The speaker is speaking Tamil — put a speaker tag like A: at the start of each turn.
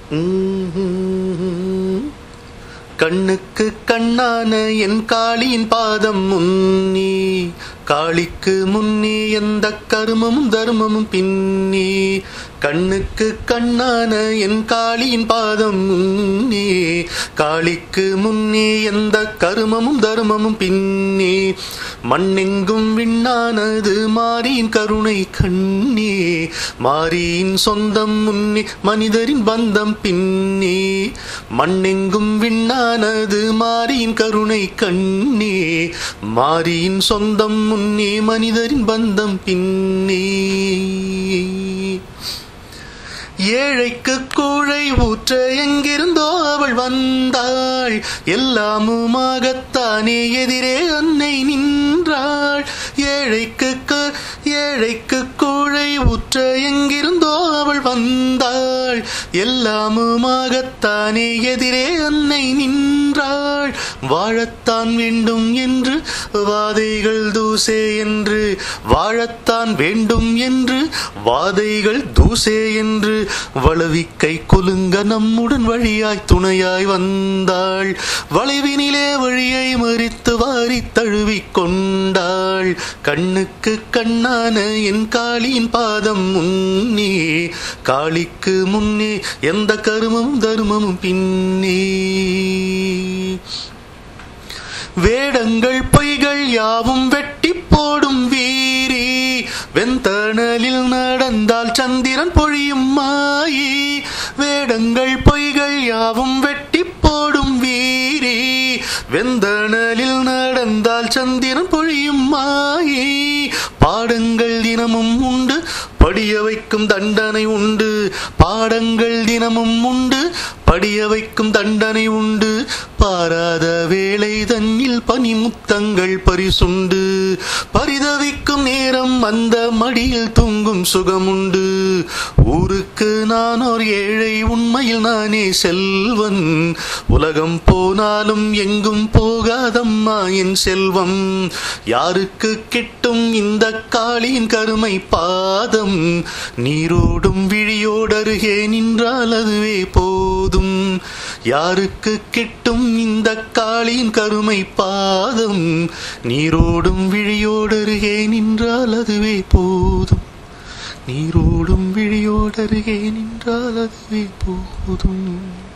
A: உம். கண்ணுக்கு கண்ணான என் காளியின் பாதம் முன்னி காளிக்கு முன்னே எந்த கருமமும் தர்மமும் பின்னி கண்ணுக்கு கண்ணான என் காளியின் பாதம் முன்னே காளிக்கு முன்னே எந்த கருமமும் தர்மமும் பின்னே மண்ணெங்கும் விண்ணானது மாரியின் கருணை கண்ணே மாரியின் சொந்தம் முன்னே மனிதரின் பந்தம் பின்னே மண்ணெங்கும் விண்ணானது மாரியின் கருணை கண்ணே மாரியின் சொந்தம் முன்னே மனிதரின் பந்தம் பின்னே ஏழைக்கு கூழை ஊற்ற எங்கிருந்தோ அவள் வந்தாள் எல்லாமுமாகத்தானே எதிரே அன்னை நின்றாள் ஏழைக்கு க- ஏழைக்கு கூழை ஊற்ற எங்கிருந்தோ அவள் வந்தாள் எல்லாமுமாகத்தானே எதிரே அன்னை நின்றாள் வாழத்தான் வேண்டும் என்று வாதைகள் தூசே என்று வாழத்தான் வேண்டும் என்று வாதைகள் தூசே என்று வளவிக்கை குலுங்க நம்முடன் வழியாய் துணையாய் வந்தாள் வளைவினிலே வழியை மறித்து வாரி தழுவிக் கொண்டாள் கண்ணுக்கு கண்ணான என் காளியின் பாதம் முன்னே காளிக்கு முன்னே எந்த கருமமும் தர்மமும் பின்னே வேடங்கள் பொய்கள் யாவும் வெட்டி போடும் வீரி வெந்தணலில் நடந்தால் சந்திரன் பொழியும் மாயி வேடங்கள் பொய்கள் யாவும் வெட்டி போடும் வீரி வெந்தணலில் நடந்தால் சந்திரன் பொழியும் மாயி பாடங்கள் தினமும் உண்டு படிய வைக்கும் தண்டனை உண்டு பாடங்கள் தினமும் உண்டு படிய வைக்கும் தண்டனை உண்டு பாராத வேளை தன்னில் பனிமுத்தங்கள் பரிசுண்டு பரிதவிக்கும் நேரம் அந்த மடியில் தூங்கும் சுகமுண்டு ஊருக்கு நான் ஒரு ஏழை உண்மையில் நானே செல்வன் உலகம் போனாலும் எங்கும் போகாதம்மா என் செல்வம் யாருக்கு கிட்டும் இந்த காளியின் கருமை பாதம் நீரோடும் விழியோடருகே நின்றால் அதுவே போதும் யாருக்கு கிட்டும் இந்த காளியின் கருமை பாதம் நீரோடும் விழியோடருகே நின்றால் அதுவே போதும் நீரோடும் விழியோடருகே நின்றால் அதுவே போதும்